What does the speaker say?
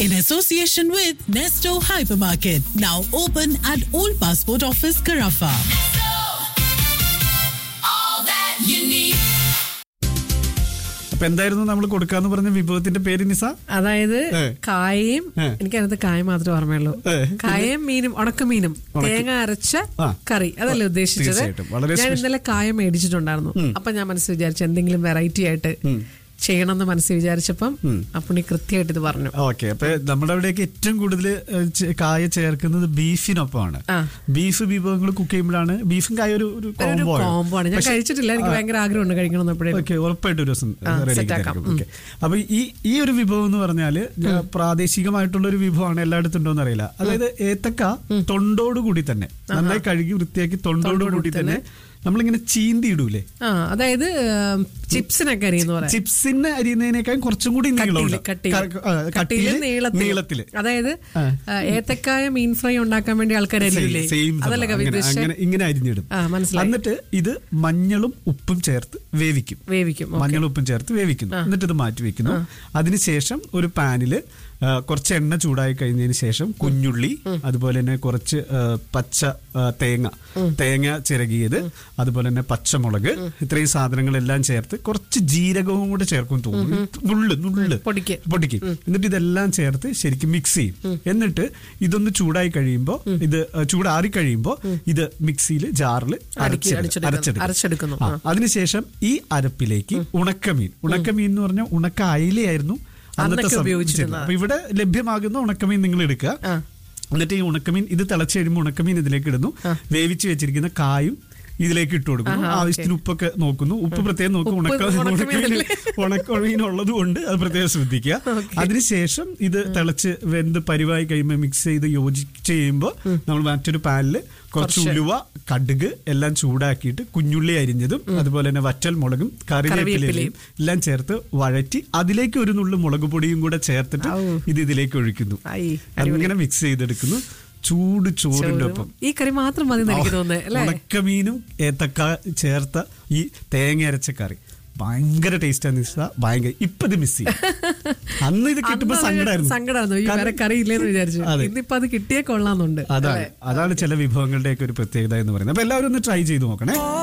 in association with Nesto Hypermarket, now open at Old Passport Office, Carafa. അപ്പൊ എന്തായിരുന്നു നമ്മൾ കൊടുക്കാന്ന് പറഞ്ഞ വിഭവത്തിന്റെ പേര് നിസ അതായത് ഏ. കായയും ഏ. എനിക്കതിനകത്ത് കായ മാത്രമേ ഓർമ്മയുള്ളൂ ഏ. കായയും മീനും ഉണക്കമീനും തേങ്ങ അരച്ച ആ. കറി അതല്ലേ ഉദ്ദേശിച്ചത് തീർച്ചയായിട്ടും. വളരെ ഞാൻ സ്പെഷ്യ- ഇന്നലെ കായ മേടിച്ചിട്ടുണ്ടായിരുന്നു അപ്പൊ ഞാൻ മനസ്സിൽ വിചാരിച്ചു എന്തെങ്കിലും വെറൈറ്റി ആയിട്ട് ചെയ്യണം എന്ന് മനസ്സിൽ വിചാരിച്ചപ്പം അപ്പുണ്ണി കൃത്യമായിട്ട് ഇത് പറഞ്ഞു ഓക്കെ അപ്പൊ നമ്മുടെ അവിടെയൊക്കെ ഏറ്റവും കൂടുതൽ കായ ചേർക്കുന്നത് ബീഫിനൊപ്പമാണ് ആ. ബീഫ് വിഭവങ്ങൾ കുക്ക് ചെയ്യുമ്പോഴാണ് ബീഫും കായ ഒരു ഒരു ഒരു കോംബോ കോംബോ ആണ് ഞാൻ കഴിച്ചിട്ടില്ല എനിക്ക് ഭയങ്കര ആഗ്രഹമുണ്ട് കഴിക്കണം എപ്പോഴും ഓക്കെ ഉറപ്പായിട്ടും ഒരു ദിവസം ആ, ready set ആക്കി ആക്കാം. തരാം. Okay. അപ്പൊ ഈ ഈ ഒരു വിഭവം എന്ന് പറഞ്ഞാല് പ്രാദേശികമായിട്ടുള്ള ഒരു വിഭവമാണ് എല്ലായിടത്തും ഉണ്ടോന്ന് അറിയില്ല അതായത് ഏത്തക്ക തൊണ്ടോട് കൂടി തന്നെ നന്നായി കഴുകി വൃത്തിയാക്കി തൊണ്ടോട് കൂടി തന്നെ നമ്മളിങ്ങനെ ചീന്തി ഇടൂലേ ആ അതായത് ചിപ്സിനൊക്കെ അരിയെന്ന് പറയാം ചിപ്സിന് അരിയുന്നതിനേക്കാൾ കുറച്ചും കൂടി നീളമുണ്ട് കട്ടിയില്, കട്ടിയില്. ക- ആ, കട്ടിയില് കട്ടിയില് നീളത്തില്. നീളത്തില് അതായത് ആ. ആ, ഏത്തക്കായ മീൻ ഫ്രൈ ഉണ്ടാക്കാൻ വേണ്ടി ആൾക്കാർ അരിയില്ലേ സെയിം അതല്ലേ കവി അങ്ങനെ ഉദ്ദേശിച്ചത്? അങ്ങനെ- ഇങ്ങനെ അരിഞ്ഞിടും ആ, മനസ്സിലായി. എന്നിട്ട് ഇത് മഞ്ഞളും ഉപ്പും ചേർത്ത് വേവിക്കും വേവിക്കും ഓക്കേ. മഞ്ഞളും ഉപ്പും ചേർത്ത് വേവിക്കുന്നു എന്നിട്ട് ഇത് മാറ്റി വെക്കുന്നു അതിനുശേഷം ഒരു പാനില് ആ, കുറച്ച് എണ്ണ ചൂടായി കഴിഞ്ഞതിന് ശേഷം കുഞ്ഞുള്ളി അതുപോലെ തന്നെ കുറച്ച് ആ, പച്ച ആ, തേങ്ങ തേങ്ങ ചിരകിയത് അതുപോലെ തന്നെ പച്ചമുളക് ഇത്രയും സാധനങ്ങളെല്ലാം ചേർത്ത് കുറച്ച് ജീരകവും കൂടെ ചേർക്കും തോന്നുന്നു നുള്ള് നുള്ള് പൊടിക്ക്. പൊടിക്കും എന്നിട്ട് ഇതെല്ലാം ചേർത്ത് ശരിക്കും മിക്സ് ചെയ്യും എന്നിട്ട് ഇതൊന്ന് ചൂടായി കഴിയുമ്പോൾ ഇത് ആ, ചൂടാറി കഴിയുമ്പോൾ ഇത് മിക്സിയിൽ ജാറിൽ അടിക്ക് അടിച്ചെടുക്കുന്നു. അരച്ചെടുക്കുന്നു. ആ, അതിനുശേഷം ഈ അരപ്പിലേക്ക് ഉണക്കമീൻ ഉണക്കമീൻ എന്ന് പറഞ്ഞാൽ ഉണക്ക അയിലയായിരുന്നു അന്നത്തെ അന്നൊക്കെ സമയത്ത് ഉപയോഗിച്ചിരുന്നത്. അപ്പൊ ഇവിടെ ലഭ്യമാകുന്ന ഉണക്കമീൻ നിങ്ങൾ എടുക്കുക ആ. എന്നിട്ട് ഈ ഉണക്കമീൻ ഇത് തിളച്ച് കഴിയുമ്പോൾ ഉണക്കമീൻ ഇതിലേക്ക് ഇടുന്നു വേവിച്ച് വെച്ചിരിക്കുന്ന കായും ഇതിലേക്ക് ഇട്ട് കൊടുക്കുന്നു ആഹാ, ആവശ്യത്തിന് ഉപ്പൊക്കെ നോക്കുന്നു ഉപ്പ് പ്രത്യേകം നോക്കും ഉപ്പ് ഉണക്ക ഉണക്കമീനല്ലേ? ഉണക്കമീൻ ഉള്ളത് കൊണ്ട് അത് പ്രത്യേകം ശ്രദ്ധിക്കുക അതിനുശേഷം ഇത് തിളച്ച് വെന്ത് പരിവായി കഴിയുമ്പോൾ മിക്സ് ചെയ്ത് യോജിച്ച് കഴിയുമ്പോൾ നമ്മൾ മറ്റൊരു പാനിൽ കുറച്ച് കുറച്ച്. ഉലുവ കടുക് എല്ലാം ചൂടാക്കിയിട്ട് കുഞ്ഞുള്ളി അരിഞ്ഞതും അതുപോലെ തന്നെ വറ്റൽ മുളകും കറിവേപ്പിലയും കറിവേപ്പിലയും. എല്ലാം ചേർത്ത് വഴറ്റി അതിലേക്ക് ഒരു നുള്ളു മുളക് പൊടിയും കൂടെ ചേർത്തിട്ട് ഔ. ഇത് ഇതിലേക്ക് ഒഴിക്കുന്നു ഐ, അടിപൊളി. അങ്ങനെ മിക്സ് ചെയ്തെടുക്കുന്നു ചൂട് ചോറിന്റെ ഒപ്പം ഈ കറി മാത്രം മതി എന്ന് എനിക്ക് തോന്നുന്നത് അല്ലേ ഉണക്കമീനും ഏത്തക്ക ചേർത്ത ഈ തേങ്ങ അരച്ച കറി ഭയങ്കര ടേസ്റ്റ് ആണ് നിസ ഭയങ്കര ഇപ്പൊ ഇത് മിസ് ചെയ്യും അന്ന് ഇത് കിട്ടുമ്പോ അന്ന് സങ്കടമായിരുന്നു സങ്കടമായിരുന്നു ഈ വേറെ കറി ഇല്ലേന്ന് വിചാരിച്ചു അതെ. ഇന്നിപ്പോ അത് കിട്ടിയേ കൊള്ളാന്നുണ്ട് അതാണ് അതാണ് ചില വിഭവങ്ങളുടെയൊക്കെ ഒരു പ്രത്യേകത എന്ന് പറയുന്നത് അപ്പൊ എല്ലാവരും ഒന്ന് ട്രൈ ചെയ്ത് നോക്കണേ